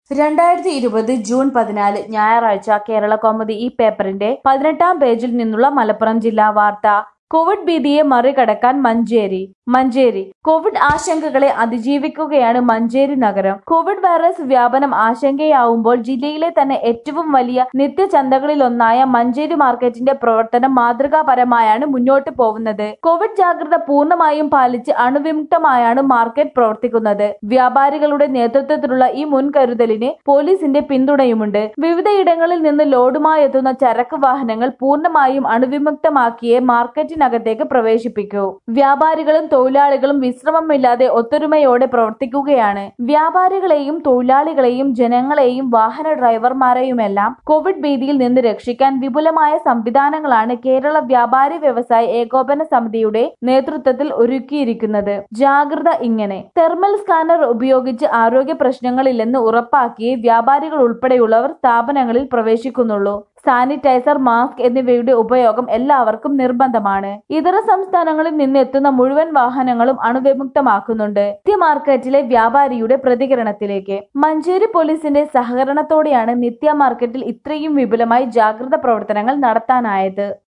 രണ്ടായിരത്തി ഇരുപത് ജൂൺ പതിനാല് ഞായറാഴ്ച കേരള കൗമുദി ഈ പേപ്പറിന്റെ പതിനെട്ടാം പേജിൽ നിന്നുള്ള മലപ്പുറം ജില്ലാ വാർത്ത കോവിഡ് ഭീതിയെ മറികടക്കാൻ മഞ്ചേരി മഞ്ചേരി കോവിഡ് ആശങ്കകളെ അതിജീവിക്കുകയാണ് മഞ്ചേരി നഗരം കോവിഡ് വൈറസ് വ്യാപനം ആശങ്കയാവുമ്പോൾ ജില്ലയിലെ തന്നെ ഏറ്റവും വലിയ നിത്യചന്തകളിലൊന്നായ മഞ്ചേരി മാർക്കറ്റിന്റെ പ്രവർത്തനം മാതൃകാപരമായാണ് മുന്നോട്ട് പോകുന്നത് കോവിഡ് ജാഗ്രത പൂർണ്ണമായും പാലിച്ച് അണുവിമുക്തമായാണ് മാർക്കറ്റ് പ്രവർത്തിക്കുന്നത് വ്യാപാരികളുടെ നേതൃത്വത്തിലുള്ള ഈ മുൻകരുതലിന് പോലീസിന്റെ പിന്തുണയുമുണ്ട് വിവിധയിടങ്ങളിൽ നിന്ന് ലോഡുമായി എത്തുന്ന ചരക്ക് വാഹനങ്ങൾ പൂർണ്ണമായും അണുവിമുക്തമാക്കിയേ മാർക്കറ്റിനകത്തേക്ക് പ്രവേശിപ്പിക്കൂ വ്യാപാരികളും തൊഴിലാളികളും വിശ്രമമില്ലാതെ ഒത്തൊരുമയോടെ പ്രവർത്തിക്കുകയാണ് വ്യാപാരികളെയും തൊഴിലാളികളെയും ജനങ്ങളെയും വാഹന ഡ്രൈവർമാരെയുമെല്ലാം കോവിഡ് ഭീതിയിൽ നിന്ന് രക്ഷിക്കാൻ വിപുലമായ സംവിധാനങ്ങളാണ് കേരള വ്യാപാരി വ്യവസായ ഏകോപന സമിതിയുടെ നേതൃത്വത്തിൽ ഒരുക്കിയിരിക്കുന്നത് ജാഗ്രത ഇങ്ങനെ തെർമൽ സ്കാനർ ഉപയോഗിച്ച് ആരോഗ്യ പ്രശ്നങ്ങളില്ലെന്ന് ഉറപ്പാക്കിയേ വ്യാപാരികൾ ഉൾപ്പെടെയുള്ളവർ സ്ഥാപനങ്ങളിൽ പ്രവേശിക്കുന്നുള്ളൂ സാനിറ്റൈസർ മാസ്ക് എന്നിവയുടെ ഉപയോഗം എല്ലാവർക്കും നിർബന്ധമാണ് ഇതര സംസ്ഥാനങ്ങളിൽ നിന്ന് എത്തുന്ന മുഴുവൻ വാഹനങ്ങളും അണുവിമുക്തമാക്കുന്നുണ്ട് നിത്യ മാർക്കറ്റിലെ വ്യാപാരിയുടെ പ്രതികരണത്തിലേക്ക് മഞ്ചേരി പോലീസിന്റെ സഹകരണത്തോടെയാണ് നിത്യ മാർക്കറ്റിൽ ഇത്രയും വിപുലമായി ജാഗ്രത പ്രവർത്തനങ്ങൾ നടത്താനായത്